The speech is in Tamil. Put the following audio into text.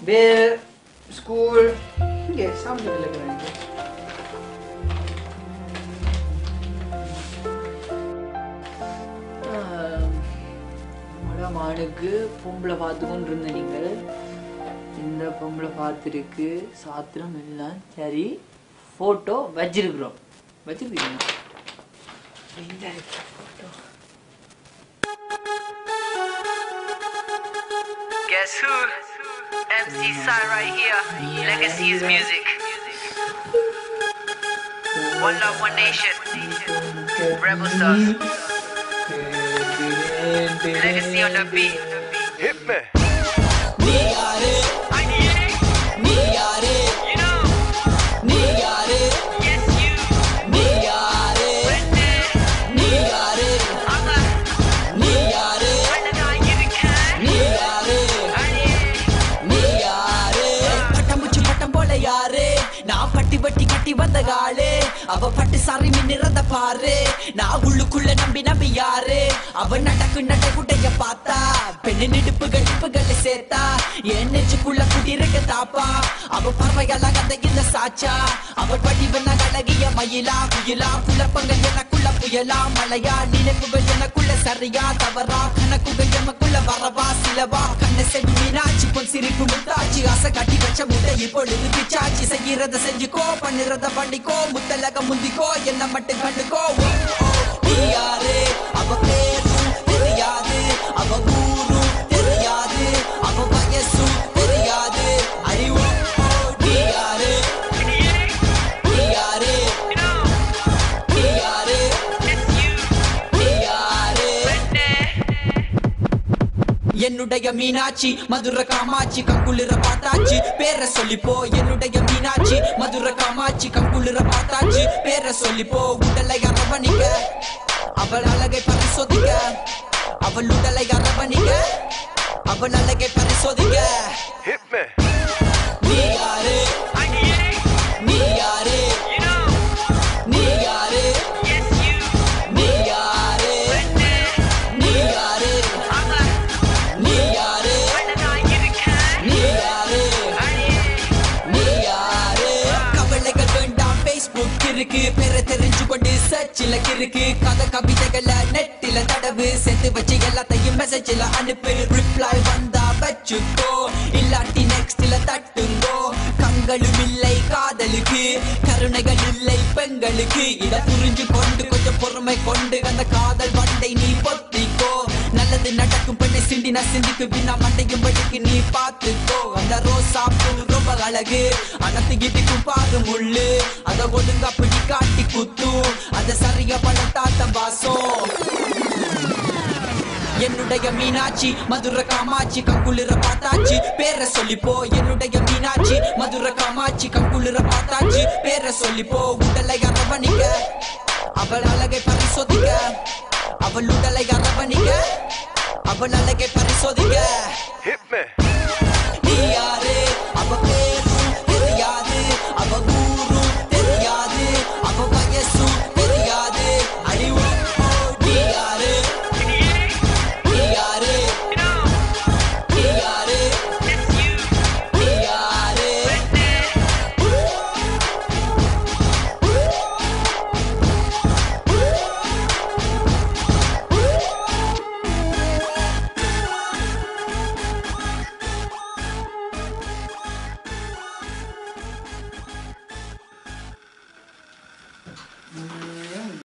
பேர் ஸ்கூல் இங்கே சாப்பிட்டு இருக்கிறாங்க ஆணுக்கு பொம்பளை பார்த்து கொண்டு இருந்த நீங்கள் இந்த பொம்பளை பார்த்துருக்கு சாத்திரம் எல்லாம் சரி ஃபோட்டோ வச்சிருக்கிறோம் வச்சிருக்கீங்க இந்த இருக்கு photo. Guess who? MC Sai right here. Legacy is music. One love, one nation. Rebel stars. Legacy on the beat. Hit me. நீ யாரு நீ யாரு You know, நீ யாரு yes you. நீ யாரு நீ யாரு I'm a நீ யாரு நீ யாரு நீ யாரு பட்டம்பூச்சி பட்டம் போல யாரு நான் பட்டி பட்டி கட்டி வந்த காலு அவ பட்டு சாரி மின்னிறந்த பாரு நான் உள்ளுக்குள்ள நம்பி நம்பி யாரு அவ நடக்கு நட குட்டைய பார்த்தா பெண்ணு நிடுப்புகள் இடுப்புகளை சேர்த்தா என் நெஞ்சுக்குள்ள குடியிருக்க தாப்பா அவ பார்வையெல்லாம் கந்த இந்த சாச்சா அவள் வடிவன அழகிய மயிலா குயிலா குழப்பங்கள் எனக்குள்ள புயலா மலையா நினைப்புகள் எனக்குள்ள சரியா தவறா கணக்குகள் எமக்குள்ள வரவா சிலவா கண்ண செவி மீனாட்சி பொன் சிரிப்பு முத்தாச்சி ஆசை கட்டி வச்ச முட்டை இப்பொழுது பிச்சாச்சி செய்யறத செஞ்சுக்கோ பண்ணுறத பண்ணிக்கோ முத்தலக முந்திக்கோ என்ன மட்டும் கண்டுக்கோ ஓ, ஓ, நீ யாரு அவ பேரும் தெரியாது அவ ஊரும் தெரியாது அவ வயசும் தெரியாது அறிவோ நீ யாரு நீ யாரு நீ யாரு நீ யாரு என்னுடைய மீனாட்சி மதுர காமாட்சி கங்குளிர பார்த்தாச்சு பேரை சொல்லிப்போ என்னுடைய மீனாட்சி மதுர காமாட்சி கங்குளிர பார்த்தாச்சு பேரை சொல்லிப்போ உடலை அரவணிக்க அவள் அழகை பரிசோதிக்க அவள் உடலை அரவணிக்க அவள் அழகை பரிசோதிக்க Hit me. நீ யாரு நீ யாரு நீ யாரு நீ யாரு நீ யாரு நீ யாரு நீ யாரு நீ யாரு கவலைகள் வேண்டாம் Facebook இருக்கு பேரை தெரிஞ்சு கொண்டு சர்ச்சில் இருக்கு கதை கவிதைகளை நெட்டில தடவு சேர்த்து வச்சு எல்லாத்தையும் மெசேஜில் அனுப்பு ரிப்ளை வந்தா வச்சுக்கோ இல்லாட்டி நெக்ஸ்ட்ல தட்டுங்கோ கண்களும் இல்லை காதலுக்கு கருணைகள் இல்லை பெண்களுக்கு இத புரிஞ்சு கொண்டு கொஞ்சம் பொறுமை கொண்டு அந்த காதல் வண்டை நீ பொத்திக்கோ நல்லது நடக்கும் பெண்ணை சிண்டினா சிந்திக்கு பின்னா மண்டையும் படிக்கு நீ பார்த்துக்கோ அந்த ரோசா பூ ரொம்ப அழகு அனத்து இடிக்கும் பாரு முள்ளு அத ஒழுங்கா பிடி காட்டி குத்தும் அத சரியா பழத்தாத்த வாசம் என்னுடைய மீனாட்சி மதுர காமாட்சி கங்குளிர பார்த்தாச்சு பேரை சொல்லிப்போ என்னுடைய மீனாட்சி மதுர காமாட்சி கங்குளிர பார்த்தாச்சு பேரை சொல்லிப்போ உடலை அரவணிக்க அவள் அழகை பரிசோதிக்க அவள் உடலை அரவணிக்க அவள் அழகை பரிசோதிக்க Hit me. நீ யாரு அவ பேரும் தெரியாது அவ ஊரும் தெரியாது அவ வயசும் தெரியாது அறிவோ நீ யாரு நீ யாரு நீ யாரு நீ யாரு ம்,